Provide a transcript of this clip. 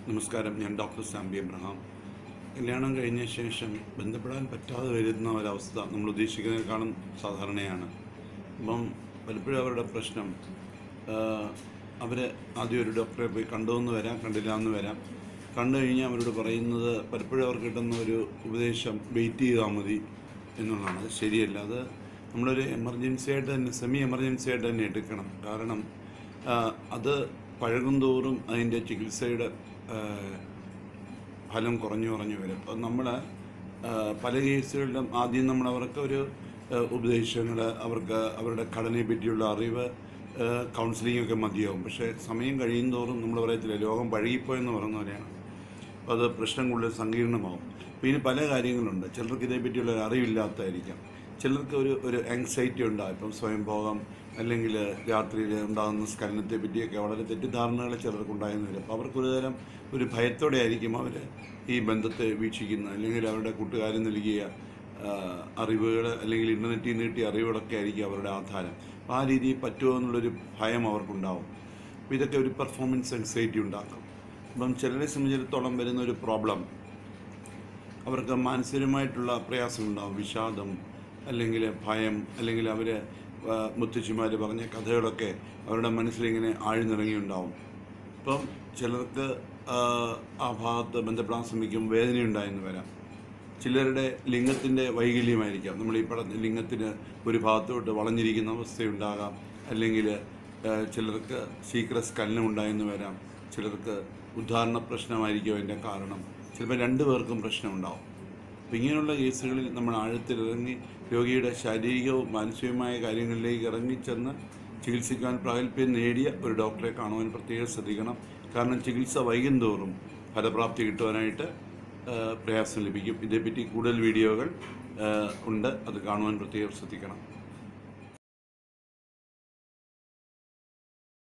നമസ്കാരം ഞാൻ doctor സാമ്പി Abraham കല്യാണം കഴിഞ്ഞ ശേഷം ബന്ധപ്പെടാൻ പറ്റാതെ വരുന്ന ഒരവസ്ഥ നമ്മൾ ഉദ്ദേശിക്കുന്നതിനേക്കാളും സാധാരണയാണ് അപ്പം പലപ്പോഴും അവരുടെ പ്രശ്നം അവർ ആദ്യം ഒരു ഡോക്ടറെ പോയി കണ്ടു എന്ന് വരാം കണ്ടില്ല എന്ന് വരാം കണ്ടു കഴിഞ്ഞാൽ അവരോട് പറയുന്നത് പലപ്പോഴും അവർക്ക് കിട്ടുന്ന ഒരു ഉപദേശം വെയിറ്റ് ചെയ്താൽ മതി എന്നുള്ളതാണ് അത് ശരിയല്ല അത് നമ്മളൊരു എമർജൻസി ആയിട്ട് തന്നെ സെമി എമർജൻസി ആയിട്ട് തന്നെ എടുക്കണം കാരണം ആ, അത് പഴകും തോറും അതിൻ്റെ ചികിത്സയുടെ ആ, ഫലം കുറഞ്ഞു കുറഞ്ഞു വരും അപ്പം നമ്മൾ പല കേസുകളിലും ആദ്യം നമ്മൾ അവർക്ക് ഒരു ഉപദേശങ്ങൾ അവർക്ക് അവരുടെ ഘടനയെ പറ്റിയുള്ള അറിവ് കൗൺസിലിംഗ് ഒക്കെ മതിയാവും പക്ഷേ സമയം കഴിയും തോറും നമ്മൾ പറയത്തില്ല ലോകം പഴകിപ്പോയെന്ന് പറയുന്ന പോലെയാണ് അപ്പോൾ അത് പ്രശ്നം കൂടുതൽ സങ്കീർണമാവും അപ്പോൾ ഇതിന് പല കാര്യങ്ങളുണ്ട് ചിലർക്ക് ഇതേപ്പറ്റിയുള്ള ഒരു അറിവില്ലാത്തതായിരിക്കാം ചിലർക്ക് ഒരു ഒരു ആങ്സൈറ്റി ഉണ്ടാകും ഇപ്പം സ്വയംഭോഗം അല്ലെങ്കിൽ രാത്രിയിൽ ഉണ്ടാകുന്ന സ്ഖലനത്തെ പറ്റിയൊക്കെ വളരെ തെറ്റിദ്ധാരണകൾ ചിലർക്ക് ഉണ്ടായെന്ന് വരും അപ്പോൾ അവർക്കൊരു തരം ഒരു ഭയത്തോടെ ആയിരിക്കും അവർ ഈ ബന്ധത്തെ വീക്ഷിക്കുന്നത് അല്ലെങ്കിൽ അവരുടെ കൂട്ടുകാരൻ നൽകിയ അറിവുകൾ അല്ലെങ്കിൽ ഇൻ്റർനെറ്റിൽ നിന്ന് കിട്ടിയ അറിവുകളൊക്കെ ആയിരിക്കും അവരുടെ ആധാരം അപ്പോൾ ആ രീതിയിൽ പറ്റുമോ എന്നുള്ളൊരു ഭയം അവർക്കുണ്ടാവും അപ്പോൾ ഇതൊക്കെ ഒരു പെർഫോമൻസ് ആങ്സൈറ്റി ഉണ്ടാക്കും അപ്പം ചിലരെ സംബന്ധിച്ചിടത്തോളം വരുന്ന ഒരു പ്രോബ്ലം അവർക്ക് മാനസികമായിട്ടുള്ള പ്രയാസങ്ങളുണ്ടാവും വിഷാദം അല്ലെങ്കിൽ ഭയം അല്ലെങ്കിൽ അവർ മുത്തശ്ശിമാർ പറഞ്ഞ കഥകളൊക്കെ അവരുടെ മനസ്സിലിങ്ങനെ ആഴ്ന്നിറങ്ങിയുണ്ടാവും ഇപ്പം ചിലർക്ക് ആ, ആ ഭാഗത്ത് ബന്ധപ്പെടാൻ ശ്രമിക്കും വേദനയുണ്ടായെന്ന് വരാം ചിലരുടെ ലിംഗത്തിൻ്റെ വൈകല്യമായിരിക്കാം നമ്മൾ ഈ പറഞ്ഞ ലിംഗത്തിന് ഒരു ഭാഗത്തോട്ട് വളഞ്ഞിരിക്കുന്ന അവസ്ഥയുണ്ടാകാം അല്ലെങ്കിൽ ആ, ചിലർക്ക് ശീഘ്രസ്ഖലനം ഉണ്ടായെന്ന് വരാം ചിലർക്ക് ഉദാഹരണ പ്രശ്നമായിരിക്കും അതിൻ്റെ കാരണം ചിലപ്പോൾ രണ്ടു പേർക്കും പ്രശ്നമുണ്ടാവും അപ്പം ഇങ്ങനെയുള്ള കേസുകളിൽ നമ്മൾ ആഴത്തിലിറങ്ങി രോഗിയുടെ ശാരീരികവും മാനസികവുമായ കാര്യങ്ങളിലേക്ക് ഇറങ്ങിച്ചെന്ന് ചികിത്സിക്കാൻ പ്രാഗൽഭ്യം നേടിയ ഒരു ഡോക്ടറെ കാണുവാൻ പ്രത്യേകം ശ്രദ്ധിക്കണം കാരണം ചികിത്സ വൈകും തോറും ഫലപ്രാപ്തി കിട്ടുവാനായിട്ട് ആ, പ്രയാസം ലഭിക്കും ഇതേപ്പറ്റി കൂടുതൽ വീഡിയോകൾ ആ, ഉണ്ട് അത് കാണുവാൻ പ്രത്യേകം ശ്രദ്ധിക്കണം